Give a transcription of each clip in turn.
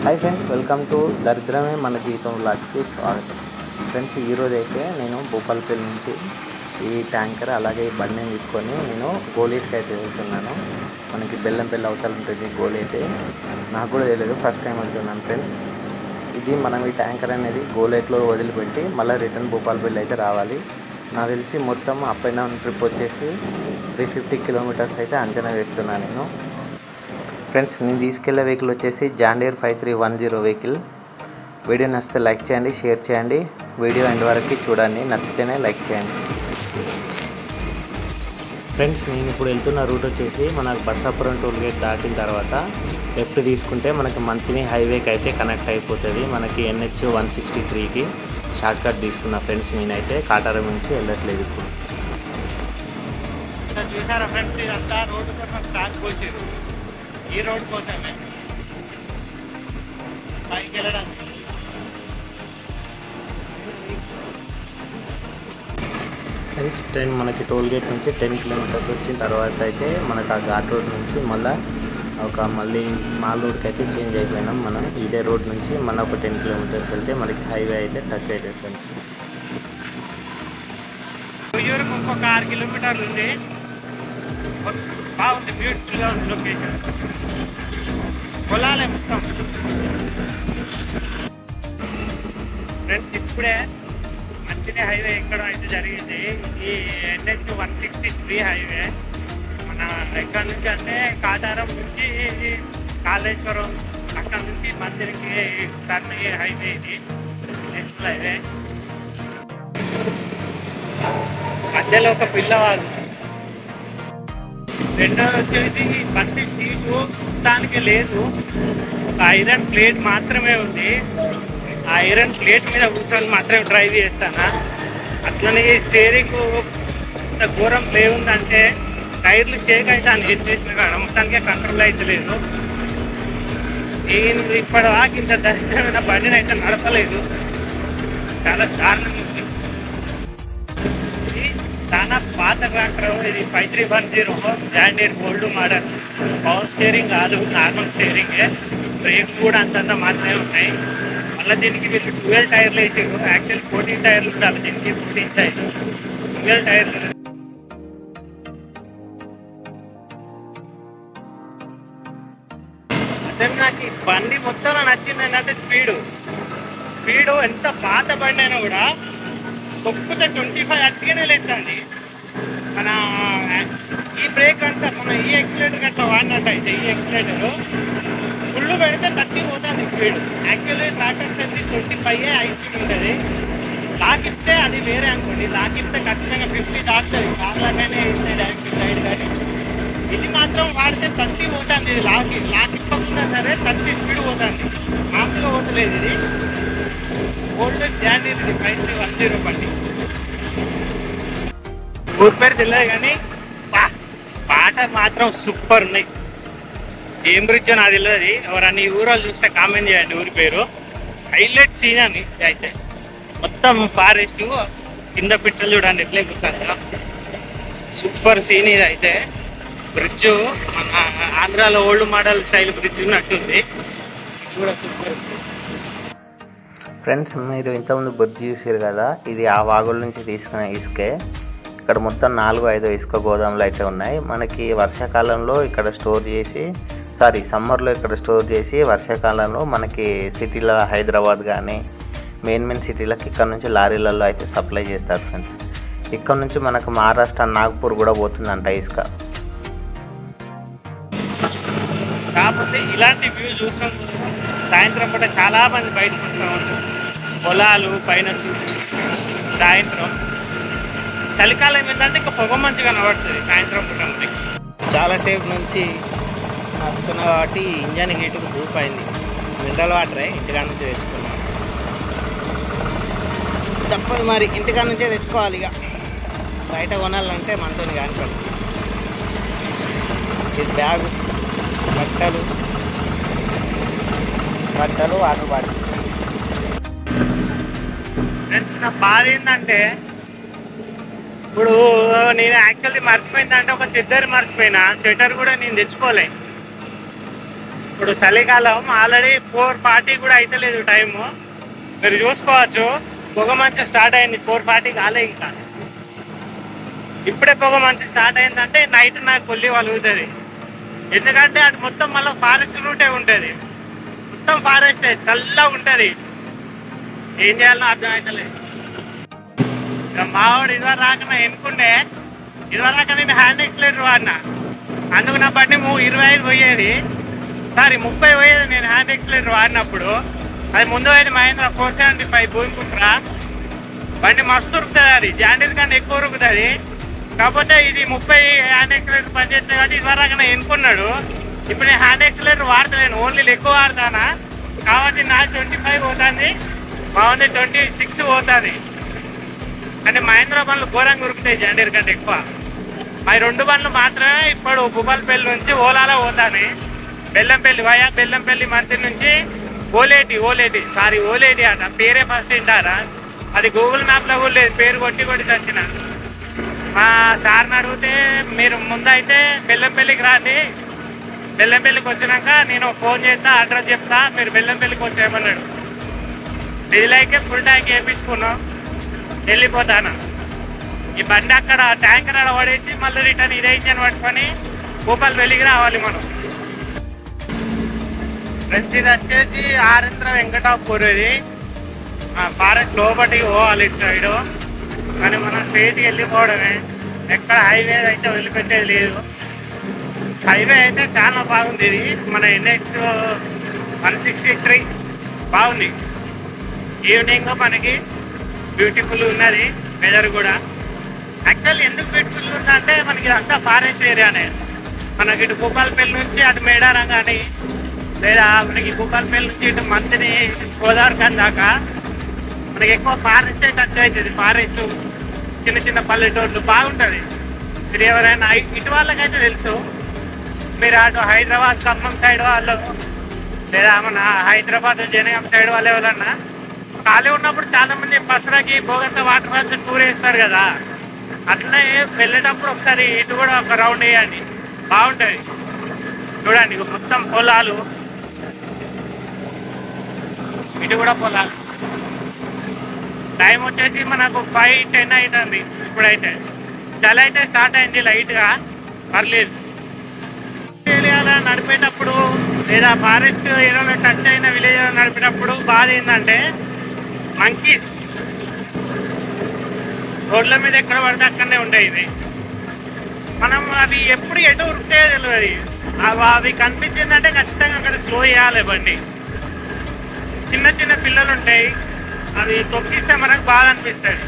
Hi friends welcome to దరిద్రమే మన జీవితం వ్లాగ్స్కి స్వాగతం ఫ్రెండ్స్ ఈరోజు అయితే నేను భూపాలపల్లి నుంచి ఈ ట్యాంకర్ అలాగే ఈ బండిని తీసుకొని నేను గోలీట్కి అయితే వెళ్తున్నాను మనకి బెల్లంపల్లి అవతల ఉంటుంది గోలేట్ నాకు కూడా తెలియదు ఫస్ట్ టైం వెళ్తున్నాను ఫ్రెండ్స్ ఇది మనం ఈ ట్యాంకర్ అనేది గోలేట్లో వదిలిపెట్టి మళ్ళీ రిటర్న్ భూపాలపల్లి అయితే రావాలి నాకు తెలిసి మొత్తం అప్ అండ్ డౌన్ ట్రిప్ వచ్చేసి త్రీ ఫిఫ్టీ కిలోమీటర్స్ అయితే అంచనా వేస్తున్నాను నేను ఫ్రెండ్స్ నేను తీసుకెళ్లే వెహికల్ వచ్చేసి John Deere five three one zero vehicle video నచ్చితే లైక్ చేయండి షేర్ చేయండి వీడియో ఎండ్ వరకు చూడండి నచ్చితేనే లైక్ చేయండి ఫ్రెండ్స్ నేను ఇప్పుడు వెళ్తున్న రూట్ వచ్చేసి మనకు బసాపురం టోల్ గేట్ దాటిన తర్వాత లెఫ్ట్ తీసుకుంటే మనకి మంత్లీ హైవేకి అయితే కనెక్ట్ అయిపోతుంది మనకి ఎన్హెచ్ వన్ సిక్స్టీ త్రీకి షార్ట్ కట్ తీసుకున్న ఫ్రెండ్స్ నేనైతే కాటారం నుంచి వెళ్ళట్లేదు ఇప్పుడు ఇక్కడ చూసారా ఫ్రెండ్స్ ఇదంతా రోడ్డు కోసం స్టార్ట్ పోసారు ఈ రోడ్ కోసమే పైకి వెళ్ళడానికి ఫ్రెండ్స్ టెన్ మనకి టోల్ గేట్ నుంచి టెన్ కిలోమీటర్స్ వచ్చిన తర్వాత అయితే మనకు ఆ ఘాట్ రోడ్ నుంచి మళ్ళీ ఒక మళ్ళీ స్మాల్ రోడ్కి అయితే చేంజ్ అయిపోయినాం మనం ఇదే రోడ్ నుంచి మన ఒక టెన్ కిలోమీటర్స్ వెళ్తే మనకి హైవే అయితే టచ్ అవుతుంది ఫ్రెండ్స్ ఉయ్యూరుకు ఇంకొక ఆరు కిలోమీటర్లు ఉంది బాగుంది బ్యూటిఫుల్గా ఉంది లొకేషన్ పొలాలే మొత్తం ఫ్రెండ్స్ ఇప్పుడే మంచిగా హైవే ఎక్కడం అయితే జరిగింది ఈ NH one sixty three highway మన ఎక్కడ నుంచి అంటే కాటారం నుంచి కాళేశ్వరం అక్కడ నుంచి మందిరికి టర్న్ అయ్యే హైవే ఇది నేషనల్ హైవే మధ్యలో ఒక పిల్లవాడు రెండోది వచ్చేసి బండి సీటు దానికి లేదు ఒక ఐరన్ ప్లేట్ మాత్రమే ఉంది ఆ ఐరన్ ప్లేట్ మీద కూర్చొని మాత్రమే డ్రైవ్ చేస్తానా అట్లనే స్టేరింగ్ ఇంత ఘోరం ప్లే ఉందంటే టైర్లు షేక్ అయితే అని హెడ్ చేసిన కాడ మొత్తానికే కంట్రోల్ అయితే లేదు నేను ఇప్పటిదాకా ఇంత దరిద్రమైన బండిని అయితే నడపలేదు చాలా దారుణంగా ఉంది ఇది చాలా పాత ట్రాక్టర్ ఇది five three one zero branded old model power steering కాదు నార్మల్ స్టీరింగ్ బ్రేక్ కూడా అంతంత మాత్రమే ఉన్నాయి మళ్ళీ దీనికి వీళ్ళు ట్వెల్వ్ టైర్లు వేసారు యాక్చువల్ ఫోర్టీన్ టైర్లు ఉండాలి దీనికి ఫోర్టీన్ టైర్లు ట్వెల్వ్ టైర్లు అసలు నాకు ఈ బండి మొత్తం నచ్చింది ఏంటంటే స్పీడు స్పీడు ఎంత పాత బండి అయినా కూడా తొక్కితే ట్వంటీ ఫైవ్ అట్టిగానే లేదండి మన ఈ బ్రేక్ అంతా మన ఈ ఎక్సిలేటర్ అట్లా వాడినట్టు అయితే ఈ ఎక్సిలేటర్ ఫుల్ పెడితే థర్టీ పోతుంది స్పీడ్ యాక్చువల్లీ ట్రాక్టర్స్ అయితే ట్వంటీ ఫైవ్ ఐటీ ఉంటుంది లాక్ ఇస్తే అది వేరే అనుకోండి లాక్ ఇస్తే ఖచ్చితంగా ఫిఫ్టీ దాటుతుంది కార్లాగానే ఇస్తే డైరెక్ట్ సైడ్ కానీ ఇది మాత్రం వాడితే థర్టీ పోతుంది ఇది లాక్ లాక్ ఇప్పకుండా సరే థర్టీ స్పీడ్ పోతుంది మామూలుగా పోతలేదు ఇది ఓల్డ్ జాండీ ఇది ఫైవ్ త్రీ వన్ జీరో బండి ఊరి పేరు తెలియదు కానీ పా- పాట మాత్రం సూపర్ ఉన్నాయి ఏం బ్రిడ్జ్ నాకు తెలియదు ఎవరన్నా ఈ ఊరాలు చూస్తే కామెంట్ చేయండి ఊరి పేరు హైలైట్ సీన్ అని ఇది అయితే మొత్తం ఫారెస్ట్ కింద పిట్టలు చూడండి ఎట్లే గుర్తాను సూపర్ సీన్ ఇది అయితే బ్రిడ్జ్ మన ఆంధ్రాలో ఓల్డ్ మోడల్ స్టైల్ బ్రిడ్జ్ ఉన్నట్టుంది ఇది కూడా సూపర్ ఫ్రెండ్స్ మీరు ఇంతకుముందు బొద్దు చూసారు కదా ఇది ఆ వాగుల నుంచి తీసుకునే ఇసుకే ఇక్కడ మొత్తం నాలుగు ఐదు ఇసుక గోదాములు అయితే ఉన్నాయి మనకి వర్షాకాలంలో ఇక్కడ స్టోర్ చేసి సారీ సమ్మర్లో ఇక్కడ స్టోర్ చేసి వర్షాకాలంలో మనకి సిటీలో హైదరాబాద్ కానీ మెయిన్ మెయిన్ సిటీలకు ఇక్కడ నుంచి లారీలలో అయితే సప్లై చేస్తారు ఫ్రెండ్స్ ఇక్కడ నుంచి మనకు మహారాష్ట్ర నాగ్పూర్ కూడా పోతుందంట ఇసుక కాకపోతే ఇలాంటి వ్యూ చూసిన సాయంత్రం పూట చాలా మంది బయటకు వస్తూ ఉంటారు పొలాలు పైన చూ- సాయంత్రం చలికాలం ఏంటంటే ఇంకా పొగ మంచిగా కనబడుతుంది సాయంత్రం పూట మనకి చాలాసేపు నుంచి వస్తున్నా కాబట్టి ఇంజన్ హీట్కి దూపు అయింది మినరల్ వాటరే ఇంటికాడ నుంచి తెచ్చుకున్నాం తప్పదు మరి ఇంటికాడ నుంచే తెచ్చుకోవాలి ఇక బయట కొనాలంటే మనతో కాని పని ఇది బ్యాగు బట్టలు బట్టలు వాటర్ బాటిల్ నా బాధ ఏంటంటే ఇప్పుడు నేను యాక్చువల్లీ మర్చిపోయిందంటే ఒక చెద్దరు మర్చిపోయినా స్వెటర్ కూడా నేను తెచ్చుకోలే ఇప్పుడు చలికాలం ఆల్రెడీ ఫోర్ ఫార్టీ కూడా అయితలేదు టైము మీరు చూసుకోవచ్చు పొగ మంచి స్టార్ట్ అయింది ఫోర్ ఫార్టీ కాలే ఇంకా ఇప్పుడే పొగ మంచి స్టార్ట్ అయిందంటే నైట్ నాకు కొల్లి వలుగుతుంది ఎందుకంటే అటు మొత్తం మళ్ళీ ఫారెస్ట్ రూటే ఉంటుంది మొత్తం ఫారెస్టే చల్లగా ఉంటుంది ఏం చేయాలో అర్థం అవుతలేదు ఇక మావాడు ఇదివరకు రాకనే ఎన్నుకుండే ఇదివరకు రాక నేను హ్యాండ్ ఎక్సిలేటర్ వాడినా అందుకు నా బండి మూ ఇరవై ఐదు పోయేది సారీ ముప్పై పోయేది నేను హ్యాండ్ ఎక్సిలేటర్ వాడినప్పుడు అది ముందు పోయేది Mahindra four seventy five Bhoomiputra బండి మస్తు ఉరుకుతుంది అది జాండీర్ కంటే ఎక్కువ ఉరుకుతుంది కాకపోతే ఇది ముప్పై హ్యాండ్ ఎక్సిలేటర్ పనిచేస్తుంది కాబట్టి ఇదివరకు ఎన్నుకున్నాడు ఇప్పుడు నేను హ్యాండ్ ఎక్సిలేటర్ వాడతలేను ఓన్లీ ఎక్కువ వాడతానా కాబట్టి నా ట్వంటీ ఫైవ్ పోతుంది బాగుంది ట్వంటీ సిక్స్ పోతుంది అంటే మహేంద్ర బండ్లు ఘోరంగా ఉరుకుతాయి జాండీర్ కంటే ఎక్కువ మా రెండు బండ్లు మాత్రమే ఇప్పుడు భూపాలపల్లి నుంచి ఓలాలో పోతాను బెల్లంపల్లి వయా బెల్లంపల్లి మంత్రి నుంచి ఓలేటి ఓలేటి సారీ ఓలేటి అట పేరే ఫస్ట్ వింటారా అది గూగుల్ మ్యాప్లో కూడా లేదు పేరు కొట్టి కొట్టి చచ్చిన మా సార్ని అడిగితే మీరు ముందైతే బెల్లంపల్లికి రాండి బెల్లంపల్లికి వచ్చినాక నేను ఫోన్ చేస్తా అడ్రస్ చెప్తా మీరు బెల్లంపల్లికి వచ్చేయమన్నాడు డీలైకే ఫుల్ ట్యాంక్ వేయించుకున్నాం వెళ్ళిపోతాను ఈ బండి అక్కడ ట్యాంకర్ ఆడ పడేసి మళ్ళీ రిటర్న్ ఇదే ఇంజన్ పట్టుకొని భూపాల్ వెలిగి రావాలి మనం ఫ్రెండ్స్ ఇది వచ్చేసి ఆరింద్ర వెంకటాపూర్ ఇది ఫారెస్ట్ లోపలికి పోవాలి ఇటు సైడు కానీ మనం స్ట్రేట్కి వెళ్ళిపోవడమే ఎక్కడ హైవే అయితే వదిలిపెట్టేది లేదు హైవే అయితే చాలా బాగుంది ఇది మన ఎన్ఎక్స్ వన్ సిక్స్టీ త్రీ బాగుంది ఈవినింగ్ మనకి బ్యూటిఫుల్ ఉన్నది వెదర్ కూడా యాక్చువల్ ఎందుకు బ్యూటిఫుల్ ఉందంటే మనకి అంతా ఫారెస్ట్ ఏరియానే మనకి ఇటు భూపాలపల్లి నుంచి అటు మేడారం కానీ లేదా మనకి భూపాలపల్లి నుంచి ఇటు మంతిని గోదావరి దాకా మనకి ఎక్కువ ఫారెస్టే టచ్ అవుతుంది ఫారెస్ట్ చిన్న చిన్న పల్లెటూర్లు బాగుంటుంది మీరు ఎవరైనా ఇ- ఇటు వాళ్ళకైతే తెలుసు మీరు అటు హైదరాబాద్ ఖమ్మం సైడ్ వాళ్ళు లేదా మన హైదరాబాద్ జనగాం సైడ్ వాళ్ళు ఎవరన్నా ఖాళీ ఉన్నప్పుడు చాలా మంది పసరాకి భోగంత వాటర్ ఫాల్స్ టూర్ వేస్తారు కదా అట్లనే వెళ్ళేటప్పుడు ఒకసారి ఇటు కూడా ఒక రౌండ్ వేయండి బాగుంటుంది చూడండి ఇక మొత్తం పొలాలు ఇటు కూడా పొలాలు టైం వచ్చేసి మనకు ఫైవ్ టెన్ అవుతుంది ఇప్పుడైతే చలి అయితే స్టార్ట్ అయింది లైట్గా పర్లేదు ఏరియాలో నడిపేటప్పుడు లేదా ఫారెస్ట్ ఏరియాలో టచ్ అయిన విలేజ్ నడిపేటప్పుడు బాధ ఏంటంటే మంకీస్ రోడ్ల మీద ఎక్కడ పడితే అక్కడనే ఉంటాయి ఇవి మనం అవి ఎప్పుడు ఎటు ఉరికితే తెలియదు అవి అవి కనిపించిందంటే ఖచ్చితంగా అక్కడ స్లో చేయాలి బండి చిన్న చిన్న పిల్లలు ఉంటాయి అవి తొక్కిస్తే మనకు బాగా అనిపిస్తుంది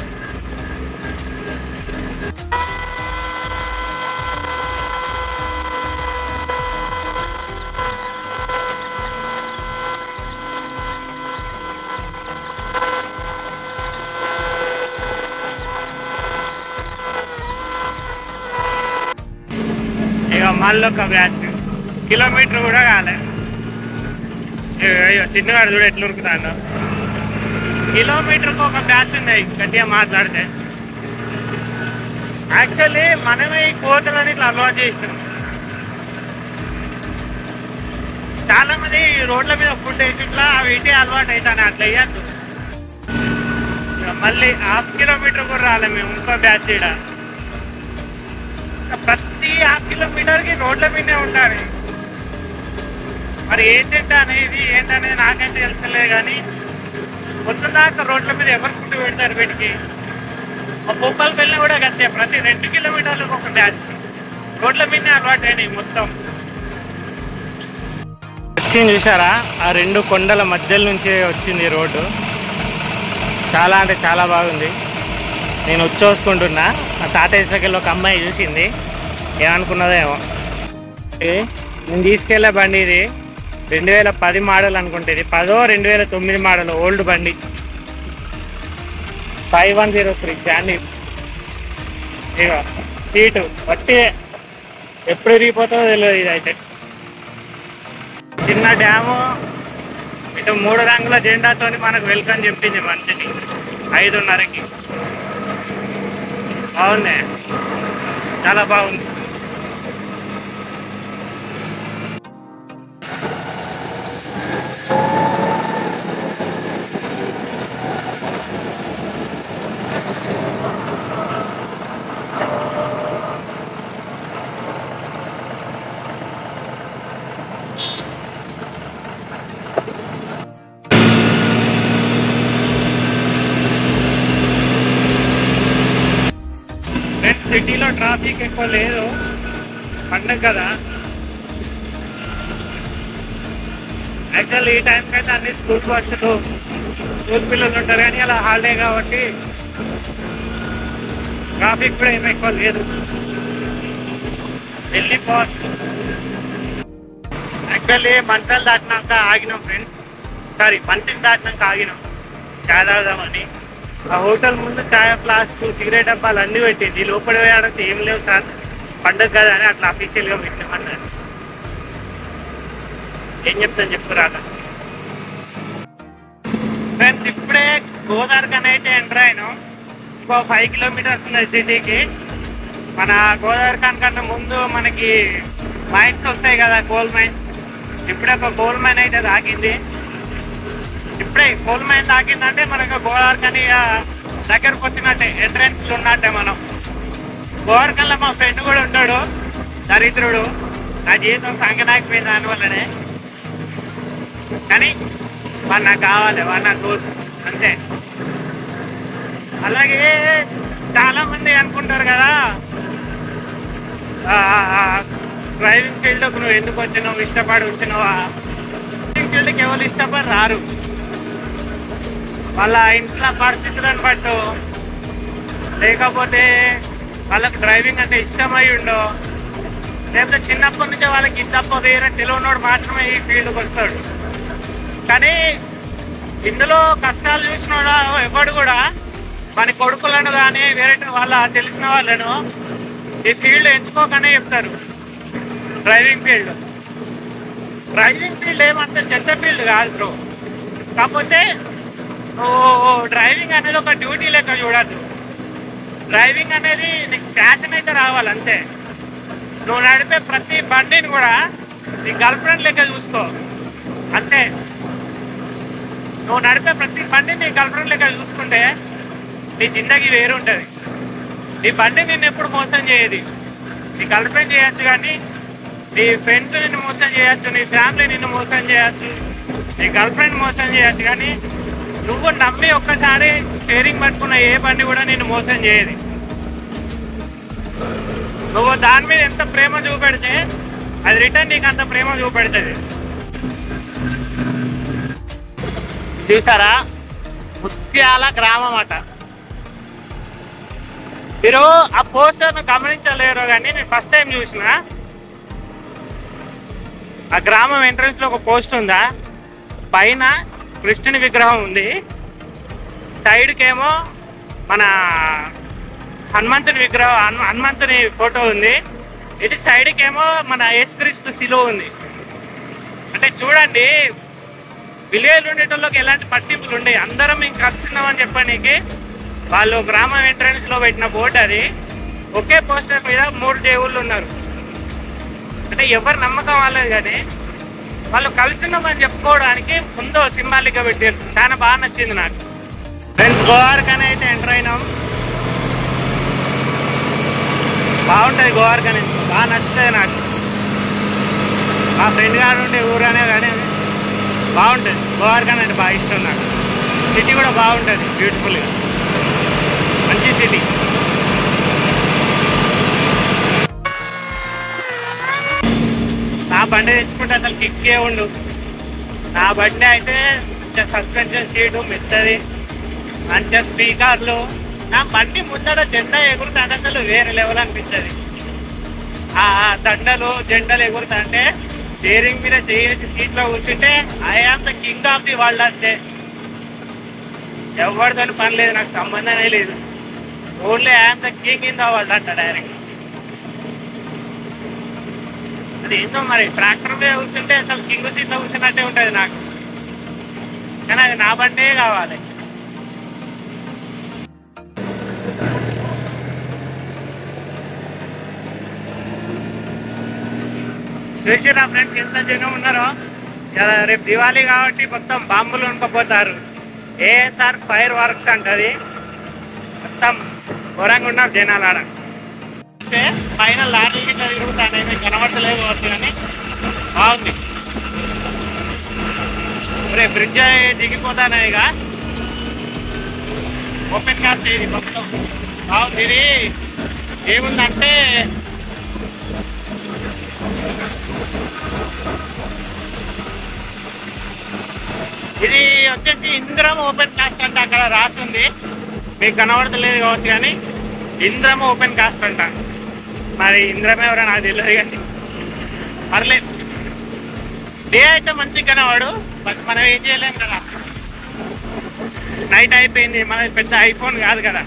ఇక మళ్ళీ ఒక బ్యాచ్ కిలోమీటర్ కూడా కాలే ఇగో అయ్యో చిన్నవాడు చూడు ఎట్లా ఉరుకుతాడు కిలోమీటర్కి ఒక బ్యాచ్ ఉన్నాయి గట్టిగా మాట్లాడితే యాక్చువల్లీ మనమే ఈ కోతలని ఇట్లా అలవాటు చేసినాం చాలా మంది రోడ్ల మీద ఫుడ్ వేసి ఇట్లా అవి ఇటే అలవాటు అవుతాను అట్లా వేయద్దు ఇక మళ్ళీ హాఫ్ కిలోమీటర్ కూడా రాలే మేము ఇంకో బ్యాచ్ ఈడ ప్రతి హాఫ్ కిలోమీటర్కి రోడ్ల మీదే ఉంటారు మరి ఏంటంటే అనేది ఏంటనేది నాకైతే తెలుస్తలేదు కానీ పొద్దున్నాక రోడ్ల మీద ఎవరు ఫుడ్ పెడతారు వీటికి మా భూపాల వెళ్ళినా కూడా అంతే ప్రతి రెండు కిలోమీటర్లకు ఒక బ్యాచ్ రోడ్ల మీదనే అలవాటు అయినాయి మొత్తం వచ్చింది చూసారా ఆ రెండు కొండల మధ్యలో నుంచి వచ్చింది ఈ రోడ్డు చాలా అంటే చాలా బాగుంది నేను వచ్చేసుకుంటున్నా ఆ తాతయ్య దగ్గర ఒక అమ్మాయి చూసింది ఏమనుకున్నదో ఏమో ఏ, నేను తీసుకెళ్ళే బండి ఇది రెండు వేల పది మోడల్ అనుకుంటే ఇది పదో రెండు వేల తొమ్మిది మోడల్ ఓల్డ్ బండి ఫైవ్ వన్ జీరో త్రీ చాండి ఇక సీటు వట్టి ఎప్పుడు విరిగిపోతుందో తెలియదు ఇదైతే చిన్న డ్యాము ఇటు మూడు రంగుల జెండాతో మనకు వెల్కమ్ చెప్పింది మంచిది ఐదున్నరకి బాగుంది చాలా బాగుంది సిటీలో ట్రాఫిక్ ఎక్కువ లేదు పండుగ కదా యాక్చువల్ ఈ టైంకి అయితే అన్ని స్కూల్ బస్సులు స్కూల్ పిల్లలు ఉంటారు కానీ అలా హాలిడే కాబట్టి ట్రాఫిక్ కూడా ఏమి ఎక్కువ లేదు వెళ్ళిపోవచ్చు యాక్చువల్లీ మంటలు దాటినాక ఆగినాం ఫ్రెండ్స్ సారీ మంటలు దాటినాక ఆగినాం చాయ్ తాగుదామని ఆ హోటల్ ముందు చాయ్ ఫ్లాస్క్ సిగరెట్ డబ్బాలు అన్నీ పెట్టింది లోపల వేయడానికి ఏం లేవు సార్ పండుగ కదా అని అట్లా అఫీషియల్గా పెట్టినామన్నారు ఏం చెప్తాను చెప్పు రాక ఫ్రెండ్స్ ఇప్పుడే గోదావరికని అయితే ఎంటర్ అయినాం ఇంకో ఫైవ్ కిలోమీటర్స్ ఉన్నది సిటీకి మన గోదావరిఖాన్ కన్నా ముందు మనకి మైన్స్ వస్తాయి కదా కోల్ మైన్స్ ఇప్పుడే ఒక కోల్ మైన్ అయితే తాకింది ఇప్పుడే కోల్ మైన్ తాకిందంటే మనకు గోదావరిఖని దగ్గరకు వచ్చినట్టే ఎంట్రన్స్ ఉన్నట్టే మనం గోదావరిఖన్లో మా ఫ్రెండ్ కూడా ఉంటాడు దరిద్రుడు నా జీవితం సంగనాకపోయింది దానివల్లనే కానీ వాడు నాకు కావాలి వాడు నా దోస్తు అంతే అలాగే చాలా మంది అనుకుంటారు కదా డ్రైవింగ్ ఫీల్డ్కి నువ్వు ఎందుకు వచ్చినావు ఇష్టపడి వచ్చినావా డ్రైవింగ్ ఫీల్డ్కి ఎవరు ఇష్టపడి రారు వాళ్ళ ఇంట్లో పరిస్థితులను బట్టు లేకపోతే వాళ్ళకి డ్రైవింగ్ అంటే ఇష్టమై ఉండో లేకపోతే చిన్నప్పటి నుంచి వాళ్ళకి ఇది తప్ప వేరే తెలియనోడు మాత్రమే ఈ ఫీల్డ్కి వస్తాడు కానీ ఇందులో కష్టాలు చూసినోడు ఎవడు కూడా మన కొడుకులను కానీ వేరే వాళ్ళ తెలిసిన వాళ్ళను ఈ ఫీల్డ్ ఎంచుకోకనే చెప్తారు డ్రైవింగ్ ఫీల్డ్ డ్రైవింగ్ ఫీల్డ్ ఏమంత చెత్త ఫీల్డ్ కాదు బ్రో కాకపోతే ఓ డ్రైవింగ్ అనేది ఒక డ్యూటీ లెక్క చూడద్దు డ్రైవింగ్ అనేది నీకు ప్యాషన్ అయితే రావాలి అంతే నువ్వు నడిపే ప్రతి బండిని కూడా నీ గర్ల్ ఫ్రెండ్ లెక్క చూసుకో అంతే నువ్వు నడిపే ప్రతి బండిని నీ గర్ల్ ఫ్రెండ్ లెక్క చూసుకుంటే నీ జిందగీ వేరు ఉంటుంది నీ బండి నిన్ను ఎప్పుడు మోసం చేయదు నీ గర్ల్ ఫ్రెండ్ చేయొచ్చు కానీ నీ ఫ్రెండ్స్ నిన్ను మోసం చేయొచ్చు నీ ఫ్యామిలీ నిన్ను మోసం చేయొచ్చు నీ గర్ల్ ఫ్రెండ్ మోసం చేయొచ్చు కానీ నువ్వు నమ్మి ఒక్కసారి స్టేరింగ్ పట్టుకున్న ఏ బండి కూడా నిన్ను మోసం చేయదు నువ్వు దాని మీద ఎంత ప్రేమ చూపెడితే అది రిటర్న్ నీకు అంత ప్రేమ చూపెడుతుంది చూసారా ముత్యాల గ్రామం అట మీరు ఆ పోస్టర్ను గమనించలేరు కానీ నేను ఫస్ట్ టైం చూసిన ఆ గ్రామం ఎంట్రన్స్ లో ఒక పోస్ట్ ఉందా పైన కృష్ణుని విగ్రహం ఉంది సైడ్కి ఏమో మన హనుమంతుని విగ్రహం హను- హనుమంతుని ఫోటో ఉంది ఇది సైడ్కి ఏమో మన యేసుక్రీస్తు శిలో ఉంది అంటే చూడండి విలేజ్ ఉండేటోళ్ళకి ఎలాంటి పట్టింపులు ఉండే అందరం మేము కలిసినామని చెప్పడానికి వాళ్ళు గ్రామం ఎంట్రన్స్ లో పెట్టిన బోర్డు అది ఒకే పోస్టర్ మీద మూడు దేవుళ్ళు ఉన్నారు అంటే ఎవరి నమ్మకం వాళ్ళది కానీ వాళ్ళు కలిసినామని చెప్పుకోవడానికి ముందు సింబాలిక్ గా పెట్టారు చాలా బాగా నచ్చింది నాకు ఫ్రెండ్స్ గోవార్కని అయితే ఎంటర్ అయినాం బాగుంటుంది గోవార్కని బాగా నచ్చుతుంది నాకు మా ఫ్రెండ్ గారు ఉండే ఊరనే కానీ బాగుంటుంది గోవార్కన్ అంటే బాగా ఇష్టం నాకు సిటీ కూడా బాగుంటుంది బ్యూటిఫుల్గా మంచి సిటీ నా బండి తెచ్చుకుంటే అసలు కిక్కే ఉండు నా బండి అయితే సస్పెన్షన్ సీటు మెత్తది మంచిగా స్పీకర్లు నా బండి ముందర జెండా ఎగురుతాంటే అసలు వేరే లెవెల్ అనిపించదు ఆ ఆ దండలు జెండలు ఎగురుతాంటే స్టీరింగ్ మీద చేసి సీట్లో కూర్చుంటే I am the king of the world అంతే ఎవరితో పని లేదు నాకు సంబంధమే లేదు only I'm the king in the world అంట డైరెక్ట్ అది ఏంటో మరి ట్రాక్టర్ మీద కూర్చుంటే అసలు కింగ్ సీట్లో కూర్చున్నట్టే ఉంటుంది నాకు కానీ అది నా బండే కావాలి చూసి నా ఫ్రెండ్స్ ఎంత జనం ఉన్నారో ఇలా రేపు దివాళీ కాబట్టి మొత్తం బాంబులు ఉనకపోతారు ఏఎస్ఆర్ ఫైర్ వర్క్స్ అంటది మొత్తం ఘోరంగా ఉన్నారు జనాలు ఆడ అంటే పైన లారీ గిట్ల తిరుగుతానే కనబడతలేదు కావచ్చు కానీ బాగుంది రేపు బ్రిడ్జ్ దిగిపోతానే ఇక ఓపెన్ కాస్ట్ ఇది మొత్తం బాగుంది ఇది ఏముందంటే ఇది వచ్చేసి ఇంద్రం ఓపెన్ కాస్ట్ అంటే అక్కడ రాసింది మీకు కనబడతలేదు కావచ్చు కానీ ఇంద్రం ఓపెన్ కాస్ట్ అంట మరి ఇంద్రం ఎవరో నాకు తెలియదు కానీ పర్లేదు డే అయితే మంచిగా కనవాడు బట్ మనం ఏం చేయలేం కదా నైట్ అయిపోయింది మనది పెద్ద ఐఫోన్ కాదు కదా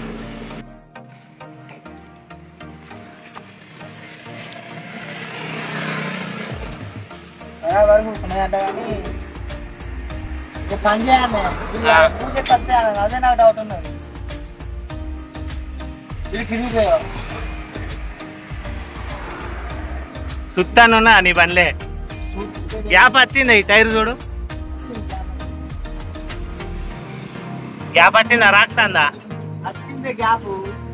వరకు ఉన్నదంట కానీ ఒక పని చేయాలి ఆ. పూజ పడితే అదే నాకు డౌట్ ఉన్నది ఇది కింది సుత్తానున్నా నీ బండ్లే గ్యాప్ వచ్చింది ఈ టైర్ చూడు గ్యాప్ వచ్చిందా రాక్తందా వచ్చింది గ్యాప్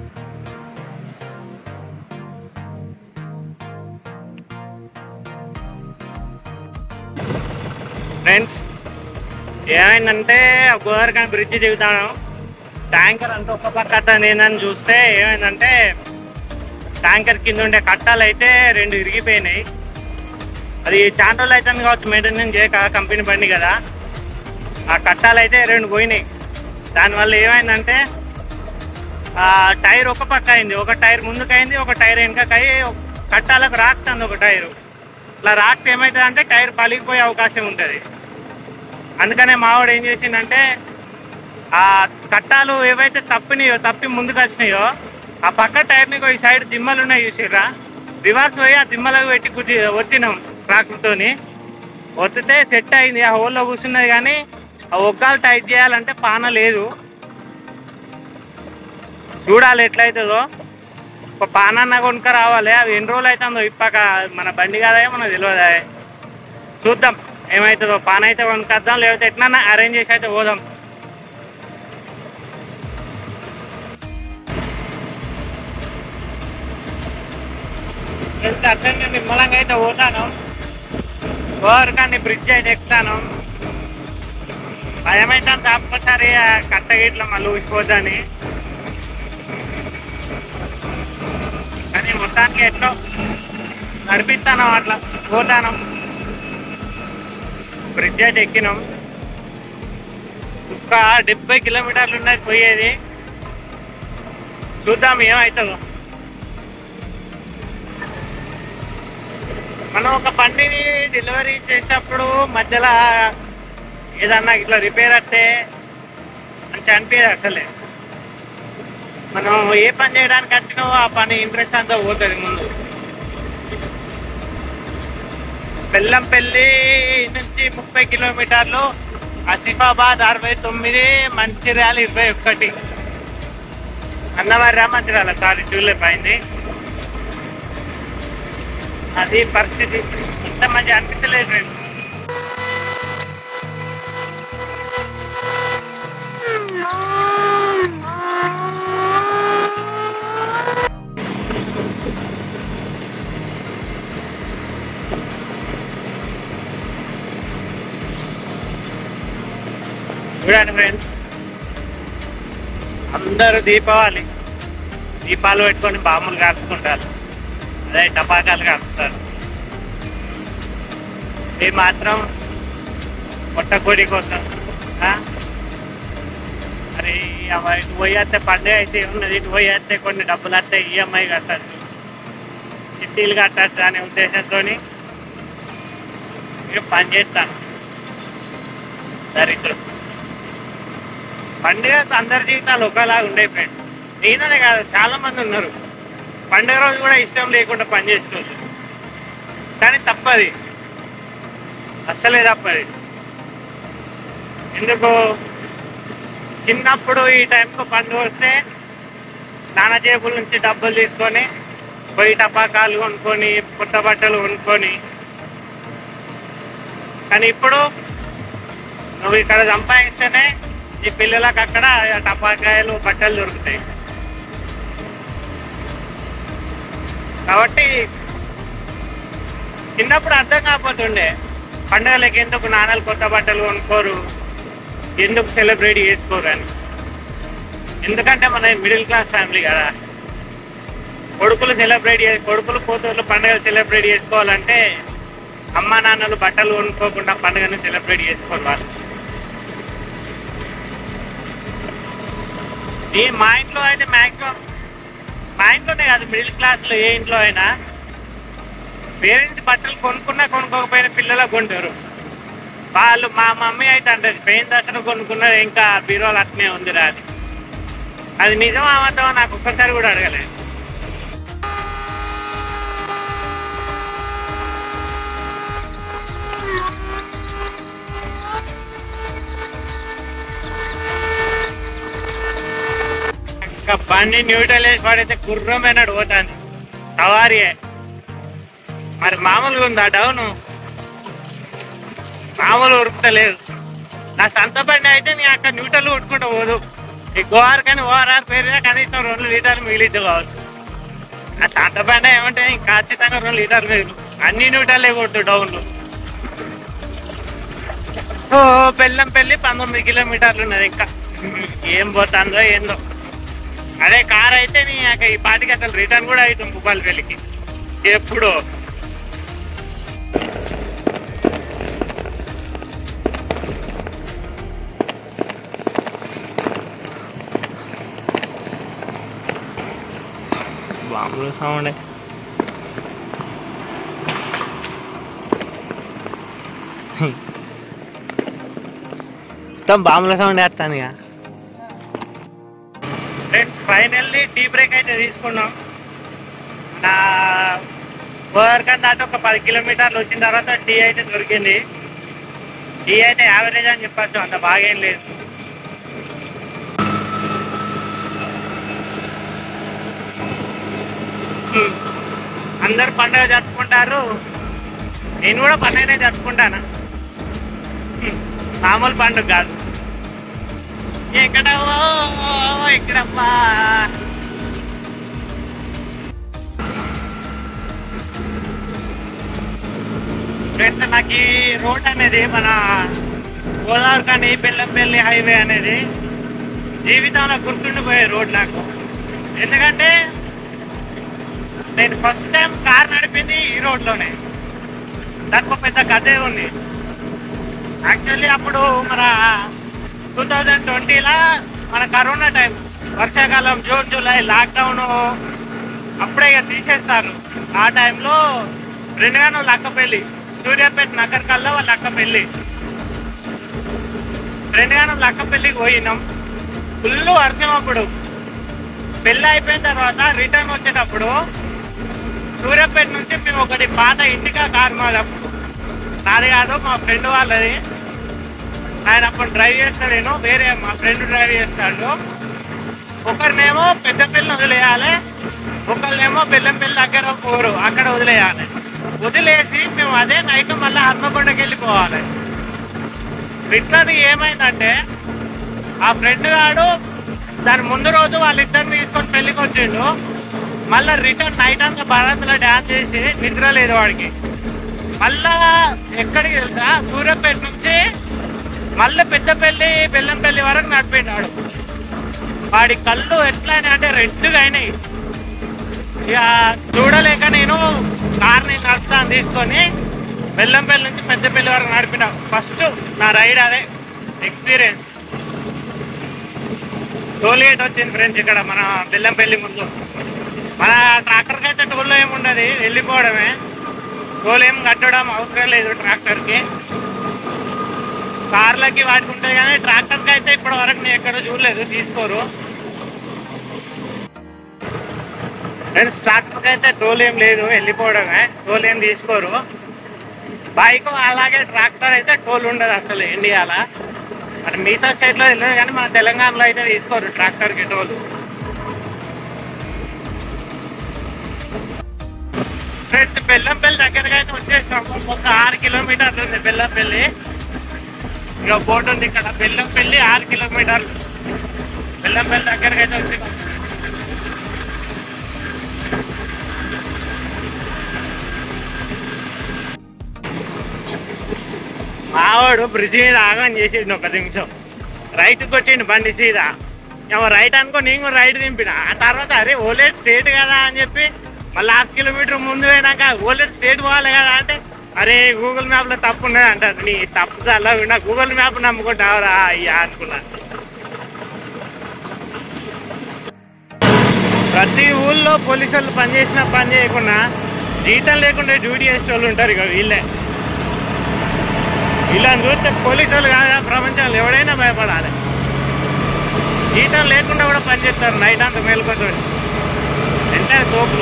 ఫ్రెండ్స్ ఏమైందంటే గోదావరికాని బ్రిడ్జ్ దిగుతాను ట్యాంకర్ అంతా ఒక పక్క అట్లా నేనని చూస్తే ఏమైందంటే ట్యాంకర్ కింద ఉండే కట్టాలు అయితే రెండు విరిగిపోయినాయి అది చాలా రోజులు అవుతుంది కావచ్చు మెయింటెనెన్స్ చేయక కంపెనీ బండి కదా ఆ కట్టాలు అయితే రెండు పోయినాయి దానివల్ల ఏమైందంటే ఆ టైర్ ఒక పక్క అయింది ఒక టైర్ ముందుకు అయింది ఒక టైర్ వెనకకి అయ్యి కట్టాలకు రాకుతుంది ఒక టైరు ఇట్లా రాస్తే ఏమవుతుంది అంటే టైర్ పలిగిపోయే అవకాశం ఉంటుంది అందుకనే మావాడు ఏం చేసిండంటే ఆ కట్టాలు ఏవైతే తప్పినాయో తప్పి ముందుకు వచ్చినాయో ఆ పక్క టైర్ని ఈ సైడ్ దిమ్మలు ఉన్నాయి చూసిర్రా రివర్స్ పోయి ఆ దిమ్మలకు పెట్టి కుది ఒత్తినాం ట్రాక్టర్తోని ఒత్తితే సెట్ అయింది ఆ హోల్లో కూర్చున్నది కానీ ఆ ఒగ్గాలు టైట్ చేయాలంటే పాన లేదు చూడాలి ఎట్లయితుందో ఒక పానన్న కొనుక్క రావాలి అవి ఎన్ని రోజులు అవుతుందో ఇప్పక మన బండి కాదా మనకు తెలియదా చూద్దాం ఏమవుతుందో పాన అయితే కొనుక్కొద్దాం లేకపోతే ఎట్లా అరేంజ్ చేసి అయితే పోదాం అట్లనే నేను నిమ్మలంగా అయితే పోతాను ఓవరికాన్ని బ్రిడ్జ్ అయితే ఎక్కుతాను భయమైతే తప్పనిసరి ఆ కట్ట గిట్ల మళ్ళీ ఊసిపోద్దని కానీ మొత్తానికి ఎట్లో నడిపిస్తాను అట్లా పోతాను బ్రిడ్జ్ అయితే ఎక్కినాం ఇంకా డెబ్బై కిలోమీటర్లు ఉన్నది పోయేది చూద్దాం ఏమవుతుందో మనం ఒక బండిని డెలివరీ చేసేటప్పుడు మధ్యలో ఏదన్నా ఇట్లా రిపేర్ వస్తే మంచి అనిపించదు అసలే మనం ఏ పని చేయడానికి వచ్చినావో ఆ పని ఇంట్రెస్ట్ అంతా పోతుంది ముందు బెల్లంపల్లి నుంచి ముప్పై కిలోమీటర్లు ఆసిఫాబాద్ అరవై తొమ్మిది మంచిర్యాల ఇరవై ఒకటి అన్నవరం మంచిర్యాల సారీ ట్యూలెప్ అయింది అది పరిస్థితి ఇంత మంచి అనిపించలేదు ఫ్రెండ్స్ చూడండి ఫ్రెండ్స్ అందరూ దీపావళి దీపాలు పెట్టుకొని బాంబులు కాల్చుకుంటారు అదే టపాకాలు కాల్చుతారు ఇది మాత్రం పొట్టకోడి కోసం ఆ? మరి అవ ఇటు పోయేస్తే పండుగ అయితే ఉన్నది ఇటు పోయేస్తే కొన్ని డబ్బులు వస్తే ఈఎంఐ కట్టచ్చు చిట్టీలు కట్టచ్చు అనే ఉద్దేశంతో ఇక పని చేస్తాను దరిద్రం పండుగ అందరి జీవితాలు ఒకలాగా ఉండే ఫ్రెండ్స్ నేననే కాదు చాలా మంది ఉన్నారు పండుగ రోజు కూడా ఇష్టం లేకుండా పని చేసేటోళ్ళు కానీ తప్పది అస్సలే తప్పది ఎందుకు చిన్నప్పుడు ఈ టైంకు పండుగ వస్తే నాన్న జేబుల నుంచి డబ్బులు తీసుకొని పోయి టపాకాలు కొనుక్కొని కొత్త బట్టలు కొనుక్కొని కానీ ఇప్పుడు నువ్వు ఇక్కడ సంపాదిస్తేనే ఈ పిల్లలకు అక్కడ టపాకాయలు బట్టలు దొరుకుతాయి కాబట్టి చిన్నప్పుడు అర్థం కాకపోతుండే పండుగలకి ఎందుకు నాన్నలు కొత్త బట్టలు కొనుక్కోరు ఎందుకు సెలబ్రేట్ చేసుకోరు అని ఎందుకంటే మన మిడిల్ క్లాస్ ఫ్యామిలీ కదా కొడుకులు సెలబ్రేట్ చే కొడుకులు కూతుర్లు పండుగ సెలబ్రేట్ చేసుకోవాలంటే అమ్మ నాన్నలు బట్టలు కొనుక్కోకుండా పండుగను సెలబ్రేట్ చేసుకోవాలి వాళ్ళు ఈ మా ఇంట్లో అయితే మ్యాక్సిమం మా ఇంట్లోనే కాదు మిడిల్ క్లాస్లో ఏ ఇంట్లో అయినా పేరెంట్స్ బట్టలు కొనుక్కున్నా కొనుక్కోకపోయినా పిల్లలకు కొంటారు వాళ్ళు మా మమ్మీ అయితే అంటది పెయిన్ దసరా కొనుక్కున్నది ఇంకా బీరోలు అట్నే ఉంది రా అది అది నిజం అబద్ధమా నాకు ఒక్కసారి కూడా అడగలేదు ఇంకా బండి న్యూట్రల్ వేసి పడితే గుర్రమైనడు పోతాను సవారియే మరి మామూలుగా ఉందా డౌను మామూలు ఉరుకుతలేదు నా సంత బండి అయితే నీ అక్కడ న్యూట్రల్ కొట్టుకుంటూ పోదు ఈ గోఆర్ కానీ ఓఆర్ఆర్ పేరు కనీసం రెండు లీటర్లు మిగిలిద్దు కావచ్చు ఆ సంత బండి ఏమంటే ఇంకా ఖచ్చితంగా రెండు లీటర్లు మిగిలి అన్ని న్యూట్రల్లే కొట్టు డౌన్లు ఓ బెల్లం పెళ్ళి పంతొమ్మిది కిలోమీటర్లు ఉన్నది ఇంకా ఏం పోతుందో ఏందో అదే కార్ అయితే నీ యొక్క ఈ పాటికి అసలు రిటర్న్ కూడా అవుతుంది భూపాల్ పెళ్ళికి ఎప్పుడు బాంబులు సౌండ్ మొత్తం బాంబుల సౌండ్ వేస్తాను ఇక ఫ్రెండ్స్ ఫైనల్లీ టీ బ్రేక్ అయితే తీసుకున్నాం నా గోవర్కన్ దాటి ఒక పది కిలోమీటర్లు వచ్చిన తర్వాత టీ అయితే దొరికింది టీ అయితే యావరేజ్ అని చెప్పచ్చు అంత బాగేం లేదు హ్మ్. అందరు పండుగ జరుపుకుంటారు నేను కూడా పండుగనే జరుపుకుంటాను హ్మ్. మామూలు పండుగ కాదు ఎక్కడ ఎక్కడమ్మా ఫ్రెండ్స్ నాకు ఈ రోడ్ అనేది మన గోదావరి కానీ బెల్లంపల్లి హైవే అనేది జీవితంలో గుర్తుండిపోయే రోడ్ నాకు ఎందుకంటే నేను ఫస్ట్ టైం కార్ నడిపింది ఈ రోడ్లోనే దానికి ఒక పెద్ద కథే ఉంది యాక్చువల్లీ అప్పుడు మన టూ థౌజండ్ ట్వంటీలో మన కరోనా టైం వర్షాకాలం జూన్ జూలై లాక్డౌన్ అప్పుడే ఇక తీసేస్తారు ఆ టైంలో రెండు గాను లక్కపల్లి సూర్యాపేట నగర్ కల్లా వాళ్ళ అక్కపల్లి రెండు గానం లక్కపల్లికి పోయినాం ఫుల్ వర్షం అప్పుడు పెళ్ళి అయిపోయిన తర్వాత రిటర్న్ వచ్చేటప్పుడు సూర్యాపేట నుంచి మేము ఒకటి పాత ఇంటికా కారు మాది అప్పుడు నాది కాదు మా ఫ్రెండ్ వాళ్ళది ఆయన అప్పుడు డ్రైవ్ చేస్తాడేనో వేరే మా ఫ్రెండ్ డ్రైవ్ చేస్తాడు ఒకరినేమో పెద్దపల్లిని వదిలేయాలి ఒకరినేమో బెల్లంపల్లి దగ్గర పోరు అక్కడ వదిలేయాలి వదిలేసి మేము అదే నైట్ మళ్ళీ హన్మకొండకి వెళ్ళిపోవాలి రిటర్న్ ఏమైందంటే ఆ ఫ్రెండ్ గాడు దాని ముందు రోజు వాళ్ళిద్దరిని తీసుకొని పెళ్ళికి వచ్చిండు మళ్ళీ రిటర్న్ నైట్ అంతా భారత్లో డ్యాన్స్ చేసి నిద్ర లేదు వాడికి మళ్ళా ఎక్కడికి తెలుసా సూర్యాపేట నుంచి మళ్ళీ పెద్దపల్లి బెల్లంపల్లి వరకు నడిపినాడు వాడి కళ్ళు ఎట్లా అయినాయి అంటే రెడ్గా అయినాయి ఇక చూడలేక నేను కార్ని నడుస్తాను తీసుకొని బెల్లంపల్లి నుంచి పెద్దపల్లి వరకు నడిపిన ఫస్ట్ నా రైడ్ అదే ఎక్స్పీరియన్స్ టోల్ గేట్ వచ్చింది ఫ్రెండ్స్ ఇక్కడ మన బెల్లంపల్లి ముందు మన ట్రాక్టర్కి అయితే టోల్ ఏమి ఉండదు వెళ్ళిపోవడమే టోల్ ఏం కట్టడం అవసరం లేదు ట్రాక్టర్కి కార్లకి వాటికి ఉంటుంది కానీ ట్రాక్టర్కి అయితే ఇప్పటి వరకు నేను ఎక్కడ చూడలేదు తీసుకోరు ఫ్రెండ్స్ ట్రాక్టర్కి అయితే టోల్ ఏం లేదు వెళ్ళిపోవడమే టోల్ ఏం తీసుకోరు బైక్ అలాగే ట్రాక్టర్ అయితే టోల్ ఉండదు అసలు ఇండియాలో మరి మిగతా స్టేట్లో తెలియదు కానీ మన తెలంగాణలో అయితే తీసుకోరు ట్రాక్టర్కి టోల్ ఫ్రెండ్స్ బెల్లంపల్లి దగ్గరగా అయితే వచ్చేసాం ఒక ఆరు కిలోమీటర్లు ఉంది బెల్లంపల్లి ఇక బోర్డు ఉంది ఇక్కడ బెల్లంపల్లి ఆరు కిలోమీటర్లు బెల్లంపల్లి దగ్గరగా అయితే వచ్చేసాం మావాడు బ్రిడ్జ్ మీద ఆగం చేసిండు ఒక నిమిషం రైట్ కొట్టిండు బండి సీదా ఏమో రైట్ అనుకో నేను కూడా రైట్ దింపిన ఆ తర్వాత అరే ఓలేట్ స్ట్రేట్ కదా అని చెప్పి మళ్ళీ హాఫ్ కిలోమీటర్ ముందు పోయినాక ఓలేట్ స్ట్రేట్ పోవాలి కదా అంటే అరే గూగుల్ మ్యాప్ లో తప్పు ఉన్నది అంటారు నీ తప్పు చాలా విన్నా గూగుల్ మ్యాప్ నమ్ముకుంటావరా అయ్యా అనుకున్నా ప్రతి ఊళ్ళో పోలీసులు పని చేసినా పని చేయకుండా జీతం లేకుండా డ్యూటీ చేసే వాళ్ళు ఉంటారు ఇక వీళ్ళే వీళ్ళని చూస్తే పోలీసులు కాదా ప్రపంచంలో ఎవడైనా భయపడాలి జీతం లేకుండా కూడా పని చేస్తారు నైట్ అంతా మేలుకొని వెంటనే తోపులు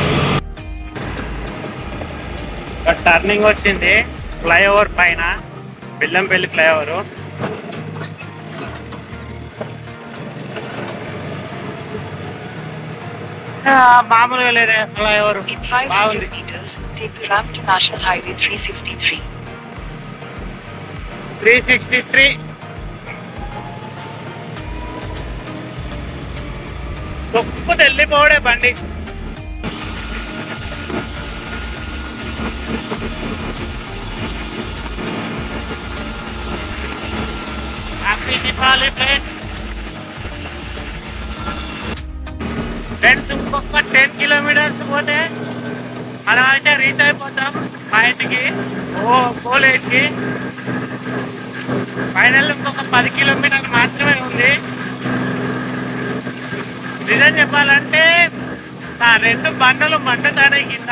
టర్నింగ్ వచ్చింది ఫ్లైఓవర్ పైన బెల్లంపల్లి ఫ్లైఓవర్ మామూలుగా లేదే ఫ్లైఓవర్ In 500 బాగుంది meters, take the ramp to National Highway 363. Three sixty three తొక్కుతో వెళ్ళిపోవడే బండి హ్యాపీ దీపావళి ఫ్రెండ్స్ ఫ్రెండ్స్ ఇంకొక టెన్ కిలోమీటర్స్ పోతే మనం అయితే రీచ్ అయిపోతాం మా ఇంటికి ఓ కోలేట్కి ఫైనల్ ఇంకొక పది కిలోమీటర్లు మాత్రమే ఉంది నిజం చెప్పాలంటే నా రెండు బండలు మండుతానే కింద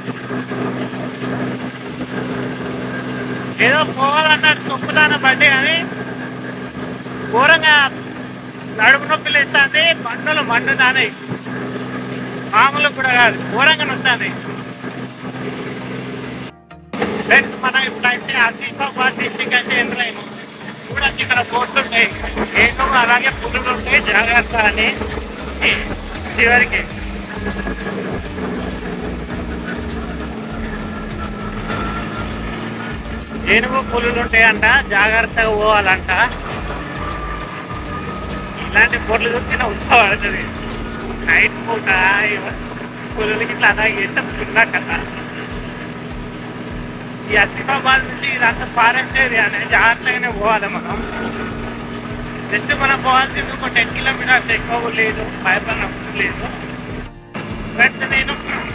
ఏదో పోవాలన్నట్టు తొక్కుతాను బండి కానీ ఘోరంగా నడుము నొప్పి లేస్తుంది బండలు మండుతానే మామూలు కూడా కాదు ఘోరంగా నొస్తాయి ఫ్రెండ్స్ మనం ఇప్పుడైతే ఆసిఫాబాద్ డిస్టిక్ అయితే ఎంటర్ అయినాం చూడండి ఇక్కడ బోర్డ్స్ ఉంటాయి ఏదో అలాగే పులులు ఉంటాయి జాగ్రత్త అని చివరికి ఏనుగు పులులు ఉంటాయంట జాగ్రత్తగా పోవాలంట ఇలాంటి బోర్లు చూస్తే ఉత్సవడుతుంది నైట్ పూట ఇవ- పులులకి ఇట్లా అలాగే ఎంత చిన్న కథ ఈ ఆసిఫాబాద్ నుంచి ఇదంతా ఫారెస్ట్ ఏరియా అనేది జాగ్రత్తగానే పోవాలి మనం జస్ట్ మనం పోవాల్సింది ఒక టెన్ కిలోమీటర్స్ ఎక్కువ లేదు భయపడిన అవసరం లేదు ఫ్రెండ్స్ నేను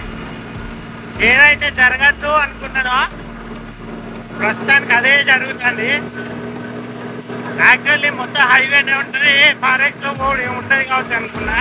ఏదైతే జరగద్దు అనుకున్నానో ప్రస్తుతానికి అదే జరుగుతుంది యాక్చువల్లీ మొత్తం హైవేనే ఉంటుంది ఫారెస్ట్ లో కూడా ఏమి ఉంటుంది కావచ్చు అనుకున్నా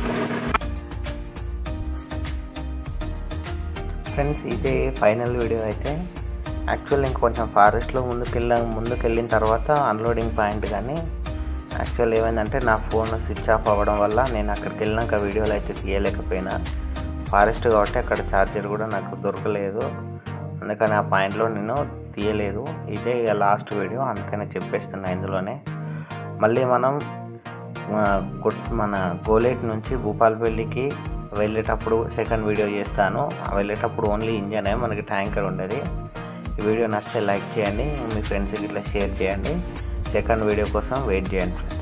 ఫ్రెండ్స్ ఇదే ఫైనల్ వీడియో అయితే యాక్చువల్ ఇంకొంచెం ఫారెస్ట్లో ముందుకెళ్ళ ముందుకెళ్ళిన తర్వాత అన్లోడింగ్ పాయింట్ కానీ యాక్చువల్ ఏమైందంటే నా ఫోన్ స్విచ్ ఆఫ్ అవ్వడం వల్ల నేను అక్కడికి వెళ్ళినాక వీడియోలు అయితే తీయలేకపోయినా ఫారెస్ట్ కాబట్టి అక్కడ ఛార్జర్ కూడా నాకు దొరకలేదు అందుకని ఆ పాయింట్లో నేను తీయలేదు ఇదే ఇక లాస్ట్ వీడియో అందుకనే చెప్పేస్తున్నా ఇందులోనే మళ్ళీ మనం ఆ, కొట్- మన గోలేట్ నుంచి భూపాలపల్లికి వెళ్ళేటప్పుడు సెకండ్ వీడియో చేస్తాను ఆ వెళ్ళేటప్పుడు ఓన్లీ ఇంజనే మనకి ట్యాంకర్ ఉండేది ఈ వీడియో నచ్చితే లైక్ చేయండి మీ ఫ్రెండ్స్కి ఇట్లా షేర్ చేయండి సెకండ్ వీడియో కోసం వెయిట్ చేయండి